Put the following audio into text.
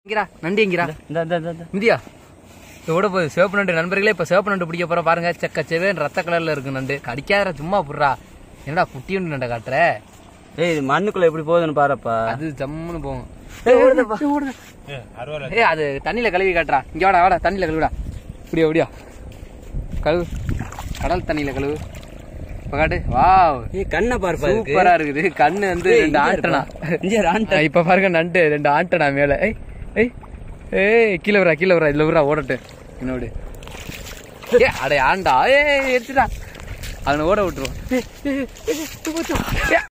எங்கிறா நண்டு எங்கிறா இந்த இந்த இந்த, இந்த இந்தியா இதோட போய் சிவப்பு நண்டு நண்பர்களே இப்ப சிவப்பு நண்டு பிடிக்க போற பாருங்க செக்க செவேன் ரத்த கலர்ல இருக்கு நண்டு கடிக்காத சும்மா புடுறா என்னடா குட்டி ஒன்று நண்டை காட்டுற ஏய் இது மண்ணுக்குள்ள எப்படி போகுதுன்னு பாருப்பா அது ஜம்முன்னு போகும் ஏ அது தண்ணியில கழுவி காட்டுறா இங்க வாடா வாடா தண்ணியில கழுவுடா இப்படியா இப்படியா கழுவு கடல் தண்ணியில கழுவு இப்ப காட்டு வாவ் ஏய் கண்ணை பாருப்பா இதுக்கு. சூப்பரா இருக்குது கண்ணு வந்து ஏய், ரெண்டு இங்க ஆண்டனா இருப்பா. இங்க ஒரு ஆண்டை. இப்ப பாருங்க நண்டு ரெண்டு ஆண்டனா மேல ஏய் ஏய் ஏய் கீழே வரா கீழே வரா இதுல வரா ஓடட்டு என்னோடு ஏ அடே ஆண்டா ஏய் எடுத்துடா அவனை ஓட விட்டுருவோம் ஏய், ஏய், ஏய், ஏய், போச்சு. ஏய்,